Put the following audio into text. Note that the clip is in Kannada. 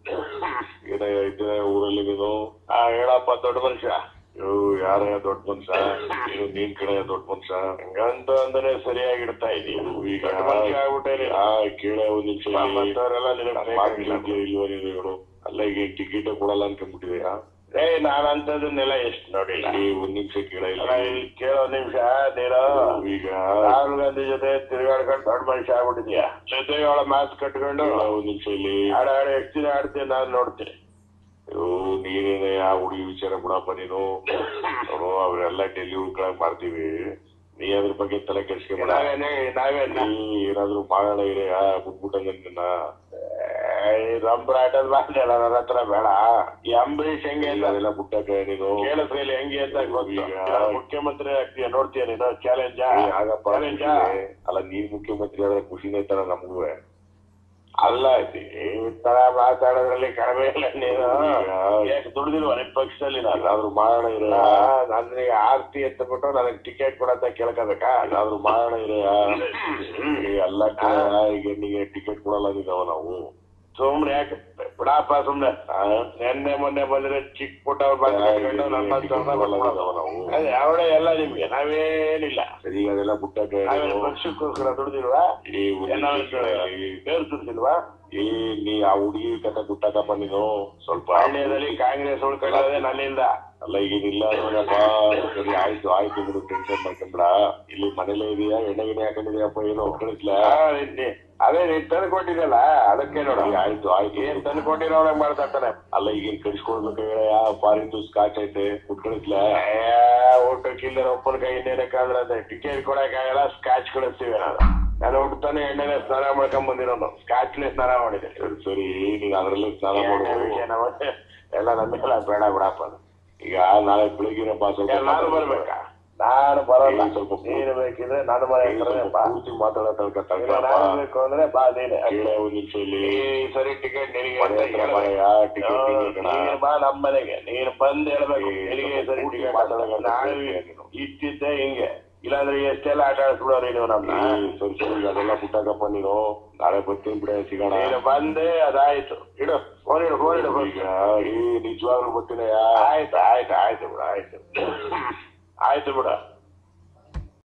ಏನ ಇದ್ದೀರ ಊರಲ್ಲಿ ನೀನು ಆ ಹೇಳಪ್ಪ ದೊಡ್ಡ ಮನುಷ್ಯ ಅಯ್ಯೋ ಯಾರ ದೊಡ್ಡ ಮನುಷ್ಯ ನೀನು ನೀನ್ ಕಡೆ ದೊಡ್ಡ ಮನುಷ್ಯ ಹಂಗಂತ ಅಂದ್ರೆ ಸರಿಯಾಗಿ ಇಡ್ತಾ ಇದೀಯ ಈಗ ದೊಡ್ಡ ಮನುಷ್ಯ ಆಗ್ಬಿಟ್ಟೆ ಆ ಕೇಳ ಒಂದ್ ನಿಮಿಷ ಇಲ್ಲಿ. ಮತ್ತವರೆಲ್ಲ ನಿನಗೆ ನಮ್ಮ ಬೇಕಾಗಿಲ್ಲ. ಮಾತಿಗೆ ಇಲ್ವಾ ನೀನು ಹೇಳು ಅಲ್ಲ ಈಗ ಟಿಕೆಟ್ ಕೊಡಲ್ಲ ಅನ್ಕೊಂಡ್ಬಿಟ್ಟಿದ್ಯಾ ಏ ನಾನಂತದನ್ನೆಲ್ಲ ಎಷ್ಟು ನೋಡಿಲ್ಲ ಈ ಒಂದ್ ನಿಮಿಷ ಕೇಳ ಇಲ್ಲ ಅಲ್ಲ, ಇಲ್ಲಿ ಕೇಳೋ ನಿಮಿಷ ನೀನು ಈಗ ರಾಹುಲ್ ಗಾಂಧಿ ಜೊತೆ ತಿರುಗಾಡ್ಕೊಂಡು ದೊಡ್ಡ ಮನುಷ್ಯ ಆಗ್ಬಿಟ್ಟಿದ್ಯಾ ಜೊತೆಗೆ ಅವಳ ಮಾತು ಕಟ್ಕೊಂಡು ಕೇಳ ಒಂದ್ ನಿಮಿಷ ಇಲ್ಲಿ ಆಡ ಆಡ ಎಷ್ಟು ದಿನ ಆಡ್ತೀನಿ ನಾನು ನೋಡ್ತೀನಿ ಅಯ್ಯೋ ನೀನೇನೆ ಆ ಹುಡುಗಿ ವಿಚಾರ ಬಿಡಪ್ಪ ನೀನು ನೋಡು ಅವ್ರೆಲ್ಲ ಡೆಲ್ಲಿ ಉಳ್ಕೊಳಕ್ ಮಾಡ್ತೀವಿ ನೀ ಅದ್ರ ಬಗ್ಗೆ ತಲೆ ಕೆಡ್ಸ್ಕೊಂಬೇಡ ನಾವೇನೇ ನಾವೇನ ನೀ ಏನಾದ್ರು ಮಾಡೋಣ ಇರೇ ಬಿಟ್ಬಿಟ್ಟಂಗ ನಿನ್ನ ರಂಬ್ರಾಟದ ಮಾತಾಡ ನನ್ನ ಹತ್ರ ಬೇಡ ಈ ಅಂಬರೀಷ್ ಹೆಂಗೆ ಅಂತ ಅದೆಲ್ಲ ಬಿಟ್ಟಕ ನೀನು ಕೇಳಿಸ್ರಲ್ಲಿ ಹೆಂಗೆ ಅಂತ ಗೊತ್ತು ಈಗ ನಾನು ಮುಖ್ಯಮಂತ್ರಿ ಆಗ್ತೀಯ ನೋಡ್ತೀಯ ನೀನು ಚಾಲೆಂಜ್ ಏ, ಆಗಪ್ಪ ಚಾಲೆಂಜ್ ಖುಷಿನೇ. ಅಲ್ಲ ನೀನ್ ಮುಖ್ಯಮಂತ್ರಿ ಆದ್ರೆ ಖುಷಿನೇ ತರ ನಮಗೂ ಅಲ್ಲ ಈ ತರ ಮಾತಾಡೋದ್ರಲ್ಲಿ ಕಡಿಮೆ ಇಲ್ಲ ನೀನು ಈಗ ಯಾಕೆ ದುಡ್ದಿಲ್ವ ನಿಮ್ ಪಕ್ಷದಲ್ಲಿ ನಾನು ಏನಾದ್ರು ಮಾಡೋಣ ಇರ ನನಗೆ ಆರ್ತಿ ಎತ್ತಬಿಟ್ಟು ನನಗೆ ಟಿಕೆಟ್ ಕೊಡಂತ ಕೇಳ್ಕೋಬೇಕಾ ಏನಾದ್ರು ಮಾಡೋಣ ಇರ ಎಲ್ಲ ಕಡೆ ಈಗ ನಿಗೆ ಟಿಕೆಟ್ ಕೊಡಲ್ಲ ಅಂದಿದ್ದಾವ ನಾವು ಸುಮ್ನೆ ಯಾಕೆ ಬಿಡಪ್ಪ ಸುಮ್ನೆ ನೆನ್ನೆ ಮೊನ್ನೆ ಬಂದ್ರೆ ಚಿಕ್ಕ ಪುಟ್ಟ ಅವ್ರ ಬಗ್ಗೆ ಕಟ್ಕೊಂಡು ನಮ್ಮ ನಾವು ಅದೇ ಅವಳೇ ಎಲ್ಲ ನಿಮ್ಗೆ ನಾವೇನಿಲ್ಲ ಸರಿ ಈಗ ಅದೆಲ್ಲ ಬಿಟ್ಟಕ ನಾವೇನು ಪಕ್ಷಕ್ಕೋಸ್ಕರ ದುಡ್ದಿಲ್ವಾ ಈ ಒಂದ್ ನಿಮಿಷ ಕೇಳಿ. ಬೇರೆ ದುಡ್ದಿಲ್ವಾ ಏ ನೀ ಆ ಹುಡುಗಿ ಕತೆ ಬಿಟ್ಟಕಪ್ಪ ನೀನು ಸ್ವಲ್ಪ ಪಾಳ್ಯದಲ್ಲಿ ಕಾಂಗ್ರೆಸ್ ಉಳ್ಕೊಳ್ಳೋದೇ ನನ್ನಿಂದ ಅಲ್ಲ ಈಗಿನಿಲ್ಲ ನೋಡಪ್ಪ ಸರಿ ಆಯ್ತು ಆಯ್ತು ಬಿಡು ಟೆನ್ಷನ್ ಮಾಡ್ಕೊಂಬಿಡ ಇಲ್ಲಿ ಮನೇಲೇ ಇದೆಯಾ ಎಣ್ಣೆ ಗಿಣ್ಣೆ ಹಾಕೊಂಡಿದ್ಯಪ್ಪ ಏನು ಕಳಿಸ್ಲ ಆ, ನೀ- ಅದೇ ನೀನ್ ತಂದು ಕೊಟ್ಟಿದ್ದಲ್ಲ ಅದಕ್ಕೆ ನೋಡ ಆಯ್ತು ಆಯ್ತು ಏನ್ ತಂದು ಕೊಟ್ಟಿರೋಳಂಗ್ ಮಾಡ್ತಾನೆ ಅಲ್ಲ ಈಗಿನ ಕಳಿಸ್ಕೊಡ್ಬೇಕು ಹೇಳ ಫಾರಿನ್ ಸ್ಕಾಚ್ ಐತೆ ಫುಡ್ ಕಳಿಸ್ಲ ಊಟಕ್ಕೆ ಇಲ್ಲದ ಉಪ್ಪಿನಕಾಯಿ ಇನ್ನೇನಕ್ಕಾದ್ರೆ ಅದೇ ಟಿಕೆಟ್ ಕೊಡಕ್ಕಾಗಲ್ಲ ಸ್ಕಾಚ್ ಕಳಿಸ್ತೀವಿ ನಾನು ನಾನು ಊಟ ತಾನೆ ಎಣ್ಣೆಲೆ ಸ್ನಾನ ಮಾಡ್ಕೊಂಡ್ ಬಂದಿರೋನು ಸ್ಕಾಚ್ಲೆ ಸ್ನಾನ ಮಾಡಿದೆ ಸರಿ ಸರಿ ನೀನ್ ಅದ್ರಲ್ಲೇ ಸ್ನಾನ ಎಣ್ಣೆ ಮಾಡು ವಿಷಯ ನಮಗೆ ಎಲ್ಲ ನಮ್ಮೆಲ್ಲ ಬೇಡ ಬಿಡಪ್ಪ ಅದು. ಈಗ ನಾಳೆ ಬೆಳಿಗ್ಗೆ ಬಾ ಸ್ವಲ್ಪ ಯಾರ್ ನಾನು ಬರ್ಬೇಕಾ ನಾನು ಬರೋಲ್ಲ ಏನ್ ಸ್ವಲ್ಪ ಪೂ- ನೀನು ಬೇಕಿದ್ರೆ ನನ್ನ ಮನೆ ಏನ್ ಹತ್ರನೇ ಸ್ವಲ್ಪ ಬಾ ಪೂರ್ತಿ ಮಾತಾಡೋ ತನಕ ಇಲ್ಲ, ತಡ್ಕೊಳಪ್ಪ. ನಾನು ಬೇಕು ಅಂದ್ರೆ ಬಾ ನೀನೆ ಕೇಳ ಒಂದ್ ನಿಮಿಷ ಇಲ್ಲಿ ಈ ಸರಿ ಟಿಕೆಟ್ ನಿನಗೆ ಮನೆ ಅಂತ ಹತ್ರ ಹೇಳ್ಬೇಕು. ಬಾರಯ್ಯ, ಟಿಕೆಟ್ ನಿಂಗೆ ಕಣ. ನೀನು ಬಾ ನಮ್ಮ ಮನೆಗೆ ನೀನು ಬಂದ್ ಹೇಳ್ಬೇಕು ಏ, ನಿನಗೆ ಸ್ವಲ್ಪ ಸರಿ ಪೂರ್ತಿ ಟಿಕೆಟ್ ಮಾತಾಡೋಕೆ ನಾನು ಹೇಳ್ತೀಯ ನೀನು. ಇಷ್ಟಿದ್ದೆ ಹಿಂಗೆ ಇಲ್ಲಾಂದ್ರೆ ಎಷ್ಟೆಲ್ಲ ಆಟ ಆಡಿಸ್ಬಿಡೋರಿ ನೀವು ನಮ್ನ ಏ, ಸರಿ ಸರಿ ಅದೆಲ್ಲ ಬಿಟ್ಟಾಕಪ್ಪ ನೀನು ನಾಳೆ ಬರ್ತೀನಿ ಬಿಡ ಸಿಗೋಣ ನೀನು ಬಂದೆ ಅದಾಯ್ತು ಇಡು ಫೋನ್ ಇಡು ಫೋನ್ ಇಡು ಈಗ ಈ ನಿಜವಾಗ್ಲೂ ಬರ್ತೀನಯ್ಯ ಆಯ್ತು ಆಯ್ತು ಆಯ್ತು ಬಿಡು ಆಯ್ತು ಆಯ್ತು ಬಿಡು